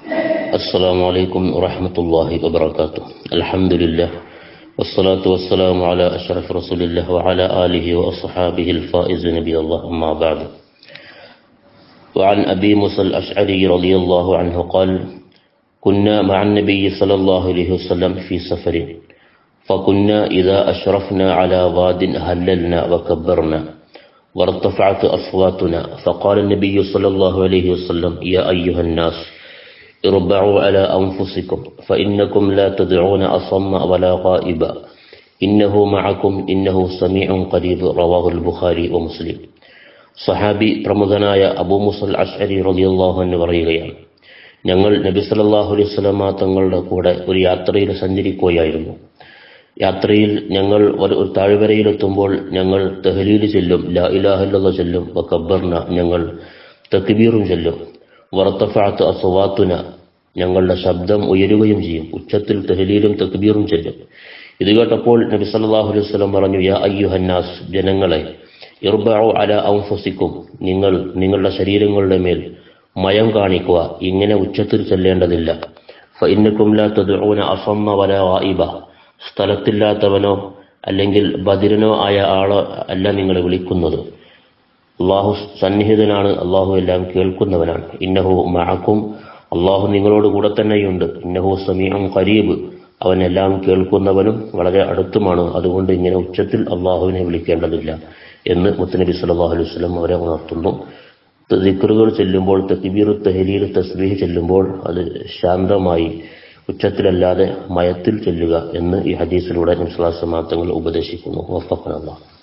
السلام عليكم ورحمة الله وبركاته الحمد لله والصلاة والسلام على أشرف رسول الله وعلى آله وأصحابه الفائز نبي الله أما بعد وعن أبي موسى الأشعري رضي الله عنه قال كنا مع النبي صلى الله عليه وسلم في سفر فكنا إذا أشرفنا على واد هللنا وكبرنا وارتفعت أصواتنا فقال النبي صلى الله عليه وسلم يا أيها الناس اربعوا على أنفسكم فإنكم لا تدعون أصم ولا غائبا إنه معكم إنه سميع قريب رواه البخاري ومسلم സഹാബി പ്രമുഖനായ അബൂ മുസൽ അഷ്അരി റളിയല്ലാഹു അൻഹു പറയുകയാണ് ഞങ്ങൾ നബി സല്ലല്ലാഹു അലൈഹി വസല്ലമ തങ്ങളുടെ കൂടെ ഒരു യാത്രയിൽ സഞ്ചരിക്കുകയായിരുന്നു യാത്രയിൽ ഞങ്ങൾ ഒരു ഒരു താഴ്വരയിലെത്തുമ്പോൾ ഞങ്ങൾ തെഹലീൽ ചെല്ലും ലാ ഇലാഹല്ല ചെല്ലും വക്കബ്ബർന ഞങ്ങൾ തക്ബീറും ചെല്ലും വറത്തഫാത്ത് അസ്വാത്തുന ഞങ്ങളുടെ ശബ്ദം ഉയരുകയും ചെയ്യും ഉച്ചത്തിൽ തെഹലീലും തക്ബീറും ചെല്ലും ഇത് കേട്ടപ്പോൾ നബി സല്ലല്ലാഹു അലൈഹി വസല്ലം പറഞ്ഞു യാ അയ്യുഹന്നാസ് ജനങ്ങളെ ഇർബഉ അല ഔഫസിക്കും നിങ്ങൾ നിങ്ങളുടെ ശരീരങ്ങളുടെ മേൽ മയം കാണിക്കുക ഇങ്ങനെ ഉച്ചത്തിൽ ചെല്ലേണ്ടതില്ല ഫഇന്നക്കും ലാ തദ്ഊന അസമ്മ വല ഗായിബ സ്ഥലത്തില്ലാത്തവനോ അല്ലെങ്കിൽ ബദിരനോ ആയ ആളോ അല്ല നിങ്ങൾ വിളിക്കുന്നത് അള്ളാഹു സന്നിഹിതനാണ് അള്ളാഹു എല്ലാം കേൾക്കുന്നവനാണ് ഇന്നഹു മഅക്കും അള്ളാഹു നിങ്ങളോട് കൂടെ തന്നെയുണ്ട് ഇന്നഹു സമീഉം ഖരീബ് അവൻ എല്ലാം കേൾക്കുന്നവനും വളരെ അടുത്തുമാണ് അതുകൊണ്ട് ഇങ്ങനെ ഉച്ചത്തിൽ അള്ളാഹുവിനെ വിളിക്കേണ്ടതില്ല എന്ന് മുത്തനബി സല്ലല്ലാഹു അലൈഹി വസല്ലം അവരെ ഉണർത്തുന്നു ദിക്റുകൾ ചെല്ലുമ്പോൾ തക്ബീർ തഹലീൽ തസ്ബീഹ് ചെല്ലുമ്പോൾ അത് ശാന്തമായി ഉച്ചത്തിലല്ലാതെ മയത്തിൽ ചെല്ലുക എന്ന് ഈ ഹദീസിലൂടെ നിസ്ലാസമാത്തങ്ങൾ ഉപദേശിക്കുന്നു വഫഖന അല്ലാഹ്